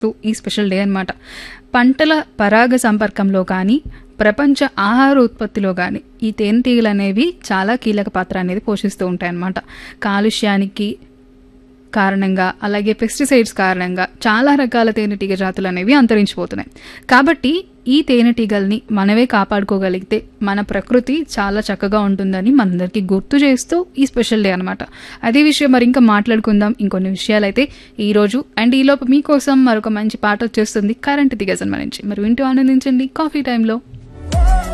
ఈ special day అన్నమాట పంటల పరాగ సంపర్కంలో కానీ ప్రపంచ ఆహార ఉత్పత్తిలో కానీ ఈ తేనెటీగలు అనేవి చాలా కీలక పాత్ర అనేది పోషిస్తూ ఉంటాయి అన్నమాట కాలుష్యానికి కారణంగా అలాగే పెస్టిసైడ్స్ కారణంగా చాలా రకాల తేనెటీగ జాతులు అనేవి అంతరించిపోతున్నాయి కాబట్టి ఈ తేనెటీగల్ని మనమే కాపాడుకోగలిగితే మన ప్రకృతి చాలా చక్కగా ఉంటుందని మనందరికీ గుర్తు చేస్తూ ఈ స్పెషల్ డే అనమాట అదే విషయం మరి ఇంకా మాట్లాడుకుందాం ఇంకొన్ని విషయాలైతే ఈ రోజు అండ్ ఈలోపు మీకోసం మరొక మంచి పాట వచ్చేస్తుంది కరెంట్ దిగజన్మ నుంచి మరి వింటూ ఆనందించండి కాఫీ టైంలో